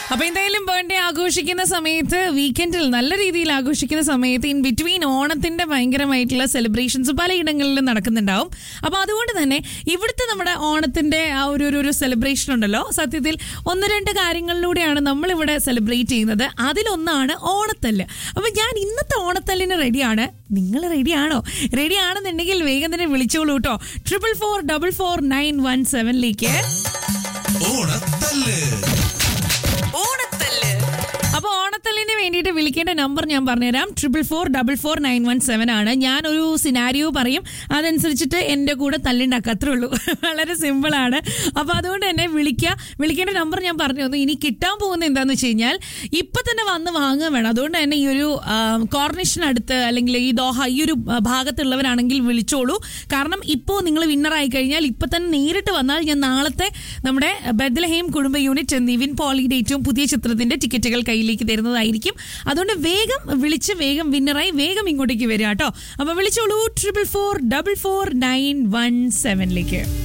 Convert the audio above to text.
അപ്പൊ എന്തായാലും ബർത്ത്ഡേ ആഘോഷിക്കുന്ന സമയത്ത് വീക്കെൻഡിൽ നല്ല രീതിയിൽ ആഘോഷിക്കുന്ന സമയത്ത് ഇൻ ബിറ്റ്വീൻ ഓണത്തിന്റെ ഭയങ്കരമായിട്ടുള്ള സെലിബ്രേഷൻസ് പലയിടങ്ങളിലും നടക്കുന്നുണ്ടാവും അപ്പൊ അതുകൊണ്ട് തന്നെ ഇവിടുത്തെ നമ്മുടെ ഓണത്തിന്റെ ആ ഒരു ഒരു- ഒരു സെലിബ്രേഷൻ ഉണ്ടല്ലോ സത്യത്തിൽ ഒന്ന് രണ്ട് കാര്യങ്ങളിലൂടെയാണ് നമ്മൾ ഇവിടെ സെലിബ്രേറ്റ് ചെയ്യുന്നത് അതിലൊന്നാണ് ഓണത്തല്ല് അപ്പൊ ഞാൻ ഇന്നത്തെ ഓണത്തല്ലിന് റെഡിയാണ് നിങ്ങൾ റെഡിയാണോ റെഡി ആണെന്നുണ്ടെങ്കിൽ വേഗം തന്നെ വിളിച്ചോളൂ കേട്ടോ triple four double four nine one സെവനിലേക്ക് ഓണത്തല്ല് ഓണത്തല്ല് അപ്പൊ ഓണത്തല്ലിന് വേണ്ടിയിട്ട് വിളിക്കേണ്ട നമ്പർ ഞാൻ പറഞ്ഞുതരാം triple four double four nine one seven ആണ് ഞാൻ ഒരു സിനാരിയോ പറയും അതനുസരിച്ചിട്ട് എന്റെ കൂടെ തല്ലുണ്ടാക്കുക അത്രേ ഉള്ളൂ വളരെ സിമ്പിൾ ആണ് അപ്പൊ അതുകൊണ്ട് തന്നെ വിളിക്കുക വിളിക്കേണ്ട നമ്പർ ഞാൻ പറഞ്ഞു തന്നു ഇനി കിട്ടാൻ പോകുന്ന എന്താന്ന് വെച്ച് കഴിഞ്ഞാൽ ഇപ്പൊ തന്നെ വന്ന് വാങ്ങുക വേണം അതുകൊണ്ട് തന്നെ ഈ ഒരു കോർണിഷനടുത്ത് അല്ലെങ്കിൽ ഈ ദോഹ ഈ ഒരു ആ, ഭാഗത്തുള്ളവരാണെങ്കിൽ വിളിച്ചോളൂ കാരണം ഇപ്പോൾ നിങ്ങൾ വിന്നറായി കഴിഞ്ഞാൽ ഇപ്പൊ തന്നെ നേരിട്ട് വന്നാൽ ഞാൻ നാളത്തെ നമ്മുടെ ബദ്ലഹേം കുടുംബ യൂണിറ്റ് നിവിൻ പോളിയുടെ ഏറ്റവും പുതിയ ചിത്രത്തിന്റെ ടിക്കറ്റുകൾ കയ്യിലേക്ക് തരുന്നതായിരിക്കും അതുകൊണ്ട് വേഗം വിളിച്ച് വേഗം വിന്നറായി വേഗം ഇങ്ങോട്ടേക്ക് വരിക കേട്ടോ അപ്പൊ വിളിച്ചോളൂ triple four double four nine one സെവനിലേക്ക്